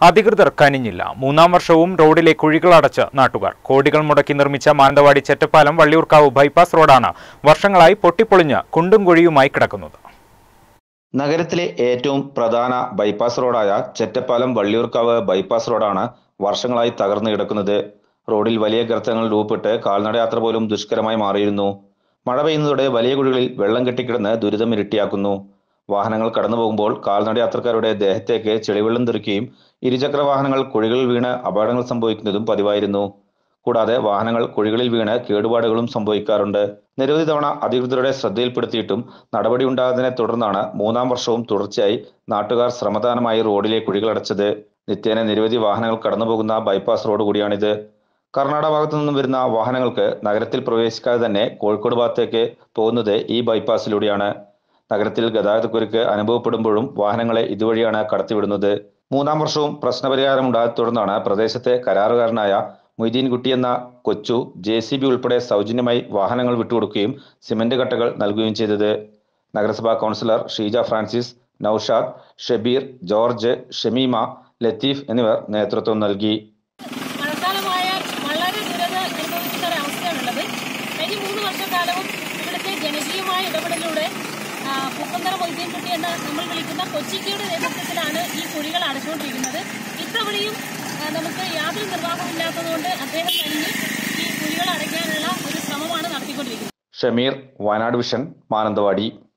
അധികൃതർ കനിഞ്ഞില്ല മൂന്നാം വർഷവും റോഡിലെ കുഴികളടച്ച് നാട്ടുകാർ കോടികൾ മുടക്കി നിർമ്മിച്ച മാനന്തവാടി ചെറ്റപ്പാലം വള്ളിയൂർക്കാവ് ബൈപ്പാസ് റോഡാണ് വർഷങ്ങളായി പൊട്ടിപ്പൊളിഞ്ഞ് കുണ്ടും കുഴിയുമായി കിടക്കുന്നത് നഗരത്തിലെ ഏറ്റവും പ്രധാന ബൈപ്പാസ് റോഡായ ചെറ്റപ്പാലം വള്ളിയൂർക്കാവ് ബൈപ്പാസ് റോഡാണ് വർഷങ്ങളായി തകർന്നു കിടക്കുന്നത് റോഡിൽ വലിയ ഗർത്തങ്ങൾ രൂപപ്പെട്ട് കാൽനടയാത്ര പോലും ദുഷ്കരമായി മാറിയിരുന്നു മഴ പെയ്യുന്നതോടെ വലിയ കുഴികളിൽ വെള്ളം കെട്ടിക്കിടന്ന് ദുരിതം ഇരട്ടിയാക്കുന്നു വാഹനങ്ങൾ കടന്നു പോകുമ്പോൾ കാൽനടയാത്രക്കാരുടെ ദേഹത്തേക്ക് ചെളിവെള്ളം തെറിക്കുകയും ഇരുചക്ര വാഹനങ്ങൾ കുഴികളിൽ വീണ് അപകടങ്ങൾ സംഭവിക്കുന്നതും പതിവായിരുന്നു കൂടാതെ വാഹനങ്ങൾ കുഴികളിൽ വീണ് കേടുപാടുകളും സംഭവിക്കാറുണ്ട് നിരവധി തവണ അധികൃതരുടെ ശ്രദ്ധയിൽപ്പെടുത്തിയിട്ടും നടപടി ഉണ്ടാകുന്നതിനെ തുടർന്നാണ് മൂന്നാം വർഷവും തുടർച്ചയായി നാട്ടുകാർ ശ്രമദാനമായി റോഡിലെ കുഴികളടച്ചത് നിത്യേന നിരവധി വാഹനങ്ങൾ കടന്നുപോകുന്ന ബൈപ്പാസ് റോഡ് കൂടിയാണിത് കർണാടക ഭാഗത്തു നിന്നും വരുന്ന വാഹനങ്ങൾക്ക് നഗരത്തിൽ പ്രവേശിക്കാതെ തന്നെ കോഴിക്കോട് ഭാഗത്തേക്ക് പോകുന്നത് ഈ ബൈപ്പാസിലൂടെയാണ് നഗരത്തിൽ ഗതാഗതക്കുരുക്ക് അനുഭവപ്പെടുമ്പോഴും വാഹനങ്ങളെ ഇതുവഴിയാണ് കടത്തിവിടുന്നത് മൂന്നാം വർഷവും പ്രശ്നപരിഹാരം ഉണ്ടായതിനെ തുടർന്നാണ് പ്രദേശത്തെ കരാറുകാരനായ മൊയ്തീൻ കുട്ടി എന്ന കൊച്ചു ജെ സി ബി ഉൾപ്പെടെ സൗജന്യമായി വാഹനങ്ങൾ വിട്ടുകൊടുക്കുകയും സിമന്റ് കട്ടകൾ നൽകുകയും ചെയ്തത് നഗരസഭാ കൗൺസിലർ ഷീജ ഫ്രാൻസിസ് നൌഷാദ് ഷബീർ ജോർജ് ഷമീമ ലത്തീഫ് എന്നിവർ നേതൃത്വം നൽകി മഴക്കാലമായാൽ വളരെ ദുരിത അനുഭവിക്കുന്ന ഒരവസ്ഥയാണുള്ളത് കഴിഞ്ഞ മൂന്ന് വർഷക്കാലവും ഇവിടുത്തെ ജനകീയമായ ഇടപെടലിലൂടെ ആ, പൂക്കന്തറ മൊയ്തീൻകുട്ടി എന്ന നമ്മൾ വിളിക്കുന്ന കൊച്ചിക്കയുടെ നേതൃത്വത്തിലാണ് ഈ കുഴികൾ അടച്ചുകൊണ്ടിരിക്കുന്നത് ഇത്തവണയും ആ, നമുക്ക് യാതൊരു നിർവാഹമില്ലാത്തതുകൊണ്ട് അദ്ദേഹം തന്നെ ഈ കുഴികൾ അടയ്ക്കാനുള്ള ഒരു ശ്രമമാണ് നടത്തിക്കൊണ്ടിരിക്കുന്നത് ഷമീർ വയനാട് വിഷൻ മാനന്തവാടി